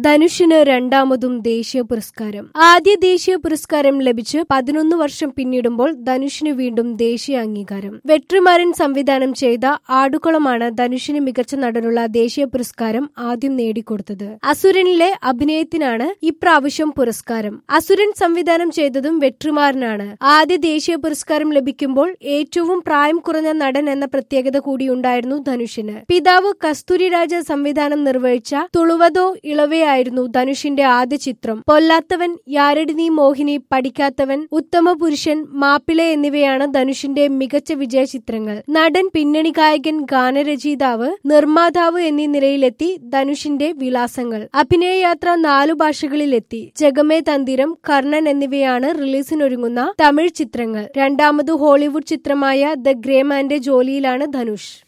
ധനുഷിന് രണ്ടാമതും ദേശീയ പുരസ്കാരം ആദ്യ ദേശീയ പുരസ്കാരം ലഭിച്ച് പതിനൊന്ന് വർഷം പിന്നിടുമ്പോൾ ധനുഷിന് വീണ്ടും ദേശീയ അംഗീകാരം വെട്രിമാരൻ സംവിധാനം ചെയ്ത ആടുകുളമാണ് ധനുഷിന് മികച്ച നടനുള്ള ദേശീയ പുരസ്കാരം ആദ്യം നേടിക്കൊടുത്തത് അസുരനിലെ അഭിനയത്തിനാണ് ഇപ്രാവശ്യം പുരസ്കാരം അസുരൻ സംവിധാനം ചെയ്തതും വെട്രിമാരനാണ് ആദ്യ ദേശീയ പുരസ്കാരം ലഭിക്കുമ്പോൾ ഏറ്റവും പ്രായം കുറഞ്ഞ നടൻ എന്ന പ്രത്യേകത കൂടിയുണ്ടായിരുന്നു ധനുഷിന് പിതാവ് കസ്തൂരിരാജ സംവിധാനം നിർവഹിച്ച തുളുവതോ ഇളവയായിരുന്നു ധനുഷിന്റെ ആദ്യ ചിത്രം പൊല്ലാത്തവൻ യാരടി നീ മോഹിനി പഠിക്കാത്തവൻ ഉത്തമ പുരുഷൻ മാപ്പിളെ എന്നിവയാണ് ധനുഷിന്റെ മികച്ച വിജയ ചിത്രങ്ങൾ നടൻ പിന്നണി ഗായകൻ ഗാനരചയിതാവ് നിർമ്മാതാവ് എന്നീ നിലയിലെത്തി ധനുഷിന്റെ വിലാസങ്ങൾ അഭിനയയാത്ര നാലു ഭാഷകളിലെത്തി ജഗമേ തന്തിരം കർണൻ എന്നിവയാണ് റിലീസിനൊരുങ്ങുന്ന തമിഴ് ചിത്രങ്ങൾ രണ്ടാമത് ഹോളിവുഡ് ചിത്രമായ ദ ഗ്രേമാന്റെ ജോലിയിലാണ് ധനുഷ്